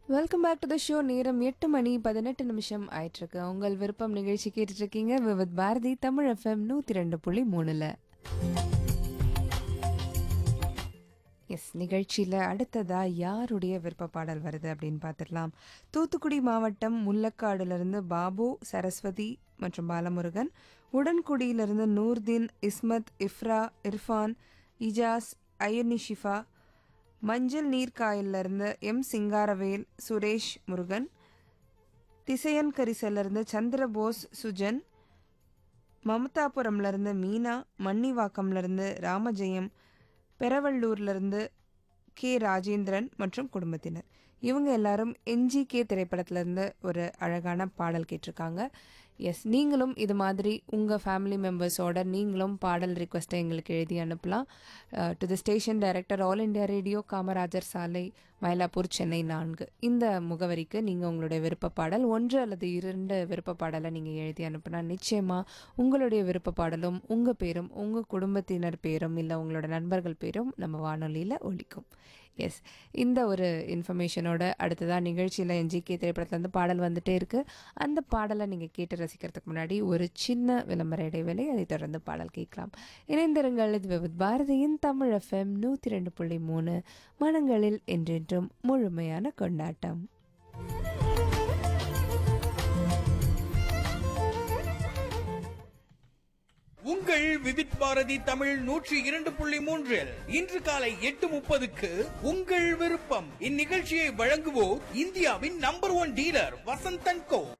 welcome back to the show நேரம் எட்டு மணி பதினெட்டு நிமிஷம் ஆயிட்டிருக்கு உங்கள் விருப்பம் நிகழ்ச்சி கேட்டுட்டு இருக்கீங்க விவித் பாரதி தமிழ் எஃப்எம் நூற்றி ரெண்டு புள்ளி மூணுல எஸ் நிகழ்ச்சியில் அடுத்ததாக யாருடைய விருப்ப பாடல் வருது அப்படின்னு பார்த்துடலாம் தூத்துக்குடி மாவட்டம் முல்லக்காடுலேருந்து பாபு சரஸ்வதி மற்றும் பாலமுருகன் உடன்குடியிலிருந்து நூர்தீன் இஸ்மத் இஃப்ரா இர்ஃபான் இஜாஸ் அயனிஷிஃபா மஞ்சள் நீர்க்காயிலிருந்து எம் சிங்காரவேல் சுரேஷ் முருகன் திசையன் கரிசலிருந்து சந்திரபோஸ் சுஜன் மமதாபுரம்லேருந்து மீனா மன்னிவாக்கம்லேருந்து ராமஜெயம் பெரவள்ளூர்லேருந்து கே ராஜேந்திரன் மற்றும் குடும்பத்தினர் இவங்க எல்லாரும் என்ஜிகே திரைப்படத்திலேருந்து ஒரு அழகான பாடல் கேட்டிருக்காங்க எஸ் நீங்களும் இது மாதிரி உங்கள் ஃபேமிலி மெம்பர்ஸோட நீங்களும் பாடல் ரிக்வெஸ்ட்டை எங்களுக்கு எழுதி அனுப்பலாம் to the station director all India radio Kamarajar சாலை மயிலாப்பூர் சென்னை நான்கு இந்த முகவரிக்கு நீங்கள் உங்களுடைய விருப்ப பாடல் ஒன்று அல்லது இரண்டு விருப்ப பாடலை நீங்கள் எழுதி அனுப்புனா நிச்சயமாக உங்களுடைய விருப்ப பாடலும் உங்கள் பேரும் உங்கள் குடும்பத்தினர் பேரும் இல்லை உங்களோட நண்பர்கள் பேரும் நம்ம வானொலியில் ஒலிக்கும் எஸ் இந்த ஒரு இன்ஃபர்மேஷனோட அடுத்ததாக நிகழ்ச்சியில் என்ஜிகே திரைப்படத்துலேருந்து பாடல் வந்துட்டே இருக்குது அந்த பாடலை நீங்கள் கேட்டு ரசிக்கிறதுக்கு முன்னாடி ஒரு சின்ன விளம்பர இடைவேளை அதை தொடர்ந்து பாடல் கேட்கலாம் இணைந்திருங்கள் இது விவித் பாரதியின் தமிழ் எஃப்எம் நூற்றி ரெண்டு புள்ளி மூணு மனங்களில் என்றென்றும் முழுமையான கொண்டாட்டம் உங்கள் விவித் பாரதி தமிழ் நூற்றி இரண்டு புள்ளி மூன்றில் இன்று காலை எட்டு முப்பதுக்கு உங்கள் விருப்பம் இந்நிகழ்ச்சியை வழங்குவோர் இந்தியாவின் நம்பர் ஒன் டீலர் வசந்தன் கோ